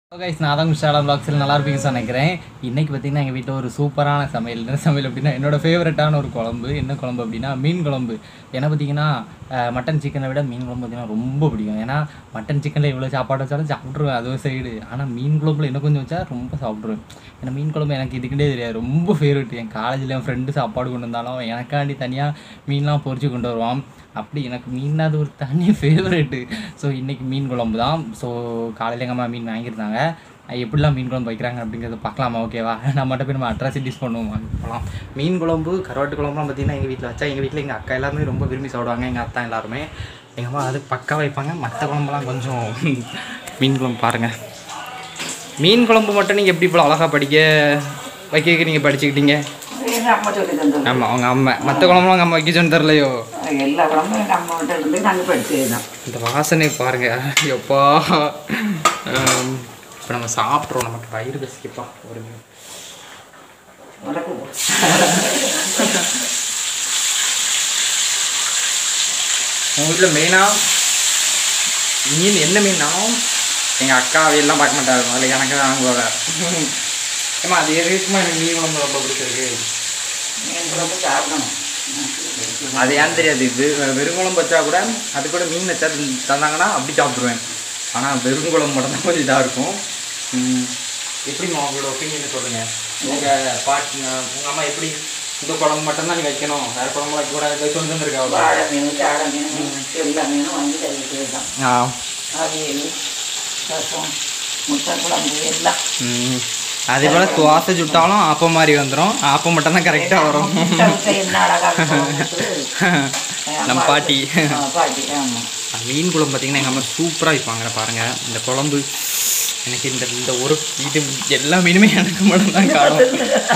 Guys நான் தான் விஷாலா பிளாக்ஸில் நல்லா இருப்பீங்க நினைக்கிறேன் இன்னைக்கு பார்த்தீங்கன்னா எங்கள் வீட்டில் ஒரு சூப்பரான சமையல் என்ன சமையல் அப்படின்னா என்னோட ஃபேவரட்டான ஒரு குழம்பு என்ன குழம்பு அப்படின்னா மீன் குழம்பு ஏன்னா பார்த்தீங்கன்னா அஹ், மட்டன் சிக்கனை விட மீன் குழம்பு பார்த்தீங்கன்னா ரொம்ப பிடிக்கும் ஏன்னா மட்டன் சிக்கனில் எவ்வளோ சாப்பாடு வச்சாலும் சாப்பிட்ருவேன் அது ஒரு சைடு ஆனால் மீன் குழம்புல இன்னும் கொஞ்சம் வச்சா ரொம்ப சாப்பிட்ருவேன் ஏன்னா மீன் குழம்பு எனக்கு இதுக்கிட்டே தெரியாது ரொம்ப ஃபேவரட் என் காலேஜில் என் ஃப்ரெண்டு சாப்பாடு கொண்டு வந்தாலும் எனக்காண்டி தனியாக மீன்லாம் பொரிச்சு கொண்டு வருவான் அப்படி எனக்கு மீன் அது ஒரு தனி ஃபேவரெட்டு ஸோ இன்றைக்கி மீன் குழம்பு தான் ஸோ காலையில் எங்கள் அம்மா மீன் வாங்கியிருந்தாங்க அது எப்படிலாம் மீன் குழம்பு வைக்கிறாங்க அப்படிங்கிறத பார்க்கலாமா ஓகேவா நம்ம மட்டும் போய் நம்ம அட்ராசிட்டிஸ் பண்ணுவோம் வாங்க போகலாம் மீன் குழம்பு கருவாட்டு குழம்புலாம் பார்த்தீங்கன்னா எங்கள் வீட்டில் வச்சா எங்கள் வீட்டில் எங்கள் அக்கா எல்லாருமே ரொம்ப விரும்பி சாப்பிடுவாங்க எங்கள் அத்தா எல்லாருமே எங்கள் அம்மா அது பக்கா வைப்பாங்க மற்ற குழம்புலாம் கொஞ்சம் மீன் குழம்பு பாருங்கள் மீன் குழம்பு மட்டும் நீங்கள் எப்படி இவ்வளோ அழகாக படிக்க வைக்க நீங்கள் படிச்சுக்கிட்டீங்க எங்கள் அம்மா சொல்லி தந்தது ஆமாம் அவங்க அம்மா மற்ற குழம்புலாம் அவங்க அம்மா வைக்க சொன்னு தரலையோ எல்லா குழம்பும் எங்கள் அம்மாவிட்ட இருந்து நாங்கள் படிச்சது தான் இந்த வாசனை பாருங்க எப்பா இப்போ நம்ம சாப்பிட்றோம் நமக்கு வயிறு பசிக்கப்பா ஒரு minute. உனக்கு உங்கள் வீட்டில் மெயினாக மீன் என்ன மீன்னாலும் எங்கள் அக்கா எல்லாம் பார்க்க மாட்டாங்க அதில் எனக்கு தான் வாங்குவாங்க ஏமா அது எதுக்குமா எனக்கு மீன் குழம்பு ரொம்ப பிடிச்சிருக்கு மீன் குழம்பு சாப்பிடணும் அது ஏன் தெரியாது வெ- வெறும் குழம்பு வச்சா கூட அது கூட மீன் வச்சா தந்தாங்கன்னா அப்படி சாப்பிட்ருவேன் ஆனால் வெறும் குழம்பு மட்டும் தான் கொஞ்சம் இதாக இருக்கும் ம், எப்படிம்மா உங்களோட ஒப்பீனியன் சொல்லுங்கள் உங்கள் பாட்டி உங்கள் அம்மா எப்படி இந்த குழம்பு மட்டும்தான் நீ வைக்கணும் வேறு குழம்பு வைக்க கூட இதை சொல்லி தந்திருக்கா அவ்வளோ வாழை மீன் சாடை மீன் எல்லா மீனும் வாங்கி தருவிட்டு தான் ஆ அவியல் ரசம் முட்டை குழம்பு எல்லாம் ம். அதே போல் துவாசை சுட்டாலும் ஆப்பம் மாதிரி வந்துடும் ஆப்பம் மட்டும் தான் கரெக்டாக வரும் முட்டை முட்டை என்ன அழகாக இருக்கும். நம்ம பாட்டி ஆ, பாட்டி ஆமாம் மீன் குழம்பு பார்த்தீங்கன்னா எங்கள் அம்மா சூப்பராக வைப்பாங்க பாருங்கள் இந்த குழம்பு எனக்கு இந்த இந்த ஒரு இது எல்லா மீனுமே எனக்கு மட்டும் தான் காணும்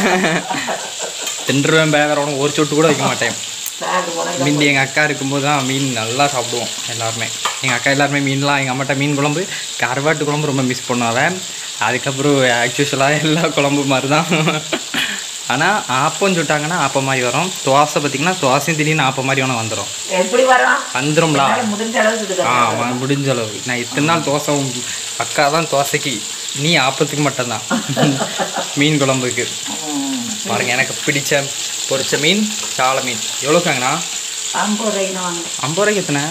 தின்றுவேன் பேகரவனும் ஒரு சொட்டு கூட வைக்க மாட்டேன் சாப்பிட்டு போனால் மீன் எங்கள் அக்கா இருக்கும்போது தான் மீன் நல்லா சாப்பிடுவோம் எல்லாருமே எங்கள் அக்கா எல்லாருமே மீன்லாம் எங்கள் அம்மாட்ட மீன் குழம்பு கருவாட்டு குழம்பு ரொம்ப மிஸ் பண்ணுவேன் அதுக்கப்புறம் ஆக்சுவலாக எல்லா குழம்பு மாதிரி தான் ஆனால் ஆப்பம் சுட்டாங்கன்னா ஆப்பம் மாதிரி வரும் துவாசை பார்த்திங்கன்னா துவாசையும் திடீர்னு ஆப்பம் மாதிரி ஒன்று வந்துடும் எப்படி வரும் வந்துரும்ல என்னால முடிஞ்ச அளவுக்கு ஆ இது அவன் முடிஞ்ச அளவு நான் இத்தனை நாள் தோசை உங்க அக்கா தான் தோசைக்கு நீ ஆப்பத்துக்கு மட்டும்தான் மீன் குழம்புக்கு பாருங்க எனக்கு பிடிச்ச பொரிச்ச மீன் சாலை மீன் எவ்வளோக்காங்கண்ணா ஐம்பது ரூபாய்க்கு வாங்க ஐம்பது ரூபாய்க்கு எத்தனை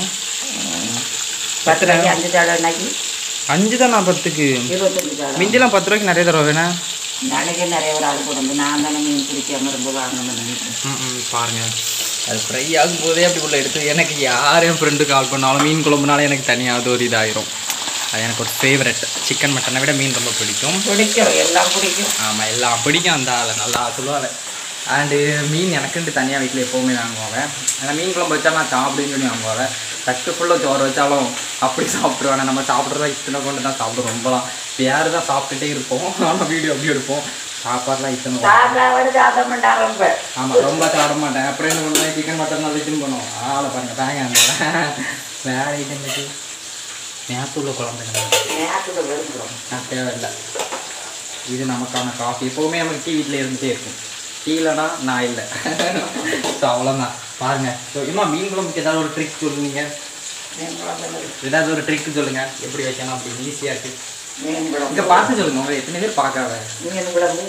பத்து ரூபாய்க்கு அஞ்சு சாடை அன்னைக்கு அஞ்சு தானே பத்துக்கு இருபத்தஞ்சு சாடை மிஞ்சிலாம் பத்து ரூபாய்க்கு நிறைய தடவை வேணா நாளைக்கே நிறைய ஒரு ஆள் போடுறது நான் தானே மீன் பிடிக்காம ரொம்ப வாங்கணும்னு நினைக்கிறேன் ம் ம், பாருங்க அது ஃப்ரை ஆகும் போதே அப்படி உள்ள எடுத்து எனக்கு யார் என் ஃப்ரெண்டு கால் பண்ணாலும் மீன் குழம்புனாலும் எனக்கு தனியாக ஒரு இதாயிரும் அது எனக்கு ஒரு ஃபேவரட் சிக்கன் மட்டனை விட மீன் ரொம்ப பிடிக்கும் பிடிக்கும் எல்லாம் பிடிக்கும் ஆமாம் எல்லாம் பிடிக்கும் அந்த ஆளை நல்லா சொல்லுவாள் அண்டு மீன் எனக்குன்ட்டு தனியாக வீட்டில் எப்போவுமே வாங்குவாங்க ஆனால் மீன் குழம்பு வச்சா நான் சாப்பிடுன்னு சொல்லி வாங்குவாங்க தட்டு ஃபுல்லாக சோறு வச்சாலும் அப்படி சாப்பிட்ருவாங்க நம்ம சாப்பிட்றதா இத்தனை கொண்டு தான் சாப்பிடுவோம் ரொம்பலாம் பேர் தான் சாப்பிட்டுட்டே இருப்போம் ஆனால் வீடியோ அப்படி எடுப்போம் சாப்பாடுலாம் இத்தனை கொண்டு. சாப்பிடாவோட சாப்பிட மாட்டான் ரொம்ப ஆமாம் ரொம்ப சாப்பிட மாட்டேன் அப்புறம் என்ன பண்ணுவேன் சிக்கன் மட்டன் தான் வச்சுன்னு பண்ணுவோம் ஆளை பாருங்க தாங்க அந்த வேற ஐட்டம் வச்சு நேரத்துள்ள குழம்பு நேரத்தில் விரும்புகிறோம் நான் தேவையில்லை இது நமக்கான காஃபி எப்போவுமே நமக்கு டீ வீட்டில் இருந்துகிட்டே இருக்கும் டீ இல்லைனா நான் இல்லை ஸோ அவ்வளோதான் பாருங்கள் ஸோ இன்னும் மீன் குழம்புக்கு ஏதாவது ஒரு ட்ரிக் சொல்லுவீங்க மீன் குழம்பு ஏதாவது ஒரு ட்ரிக் சொல்லுங்கள் எப்படி வைக்கணும் அப்படின்னு ஈஸியாக இருக்குது மீன் குழம்பு இங்கே பார்த்து சொல்லுங்க உங்களை எத்தனை பேர் பார்க்காத மீன் குழம்பு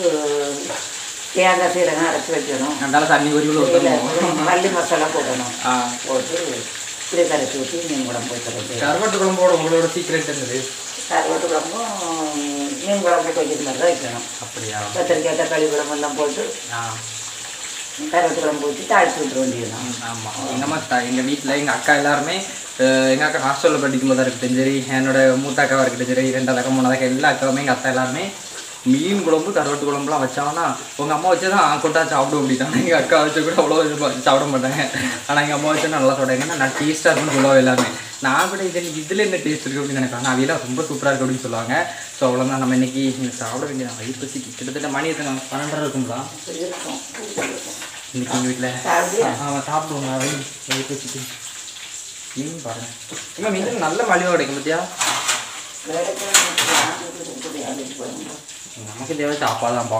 தேங்காய் சீரகம் அரைச்சி வைக்கணும் அதனால தண்ணி ஒரு கிலோ இதுல ஊற்றணும் மல்லி மசாலா போடணும் ஆ போட்டு இப்படி கரைச்சி ஊற்றி மீன் குழம்பு வைக்கிறது கருவாட்டு குழம்போட உங்களோட சீக்ரெட் என்னது கருவாட்டு குழம்பும் மீன் குழம்பு வைக்கிற மாதிரி தான் வைக்கணும் அப்படியா கத்திரிக்காய் தக்காளி குழம்பு எல்லாம் போட்டு ஆ கருவாட்டு குழம்பு ஊற்றி தாளிச்சு விட்டுற வேண்டியதுதான் ஆமாம் எங்கள் அம்மா த எங்கள் வீட்டில் எங்கள் அக்கா எல்லாருமே எங்கள் அக்கா ஹாஸ்டலில் படிக்கும் போதாக இருக்கட்டும் சரி என்னோட மூத்த அக்காவாக இருக்கட்டும் சரி ரெண்டாவது அக்கா மூணாவது அக்கா எல்லா அக்காவுமே எங்கள் அத்தா எல்லாருமே மீன் குழம்பு கருவாட்டு குழம்புலாம் வச்சாங்கன்னா உங்கள் அம்மா வச்சு தான் கொண்டா சாப்பிடும் அப்படிட்டாங்க எங்கள் அக்கா வச்சு கூட அவ்வளோ இது ப- சாப்பிட மாட்டாங்க ஆனால் எங்கள் அம்மா வச்சு நல்லா சாப்பிடுவாங்க ஏன்னா நான் டேஸ்ட்டாக இருக்குன்னு சொல்லுவாங்க எல்லாருமே நான் கூட இது இதில் என்ன டேஸ்ட் இருக்குது அப்படின்னு நினைப்பேன் ஆனால் அவையெல்லாம் ரொம்ப சூப்பராக இருக்குது அப்படின்னு சொல்லுவாங்க ஸோ அவ்வளோதான் நம்ம இன்னைக்கு சாப்பிட வேண்டியது வயிறு பசி கிட்டத்தட்ட மணி எத்தனை பன்னெண்டரை இருக்குங்களா இருக்கும் இன்னைக்கு எங்கள் வீட்டில் சாப்பிட்டியா? அவன் சாப்பிடுவோங்க அவன் வயிற்று வச்சுட்டு மீன் பாருங்க இம்மா மீன் நல்ல மலிவாக கிடைக்கும் பத்தியா நமக்கு தேவை சாப்பாடு தான்ப்பா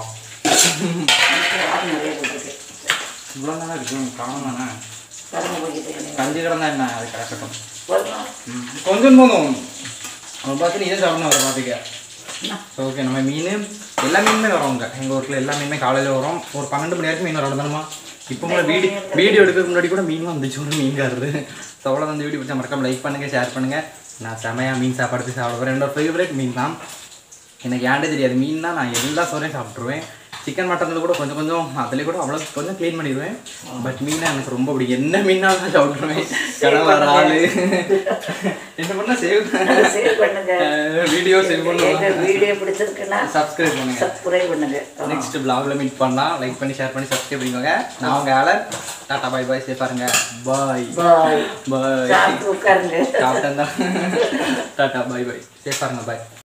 நிறைய போட்டுருக்கு இவ்வளோ தானே இருக்கும் காணும் தானே கரும்பு போட்டு கஞ்சி கிடந்தா என்ன அது கிடக்கட்டும் போதுமா ம், கொஞ்சம் போதும் அவன் பார்த்து நீ தான் சாப்பிடணும் அதை பார்த்துக்க ஓகே நம்ம மீன் எல்லா மீனுமே வரும் அங்கே எங்கள் ஊரில் எல்லா மீனுமே காலையில் வரும் ஒரு பன்னெண்டு மணி வரைக்கும் மீன் வரும் தானமா இப்போ கூட வீடியோ வீடியோ எடுக்கிறதுக்கு முன்னாடி கூட மீன் வந்துச்சு ஒரு மீன்காரரு ஸோ அவ்வளோ அந்த வீடியோ பிடிச்சா மறக்காம லைக் பண்ணுங்கள் ஷேர் பண்ணுங்கள் நான் செமையாக மீன் சாப்பாடு போய் சாப்பிட போகிறேன் என்னோட ஃபேவரட் மீன் தான் எனக்கு ஏன்டே தெரியாது மீன் தான் நான் எல்லா சோறையும் சாப்பிட்ருவேன் சிக்கன் மட்டனில் கூட கொஞ்சம் கொஞ்சம் அதுலேயே கூட அவ்வளோ கொஞ்சம் க்ளீன் பண்ணிடுவேன் பட் மீனை எனக்கு ரொம்ப பிடிக்கும் என்ன மீனாலும் நான் சாப்பிட்ருவேன் கணவர் ஆளு என்ன பண்ணால் சேவ் சேவ் பண்ணுங்க வீடியோ சேவ் எங்க பண்ணுவோம் வீடியோ பிடிச்சிருக்குன்னா சப்ஸ்கிரைப் பண்ணுங்க சப்ஸ்கிரைப் பண்ணுங்க நெக்ஸ்ட் பிளாக்ல மீட் பண்ணலாம் லைக் பண்ணி ஷேர் பண்ணி சப்ஸ்கிரைப் பண்ணிக்கோங்க நான் உங்க ஆளர் டாடா பாய் பாய் சே பாருங்க பாய் பாய் பாய் சாப்பிட்டு உட்காருங்க சாப்பிட்டேன் டாடா பாய் பாய் சே பாருங்க பாய்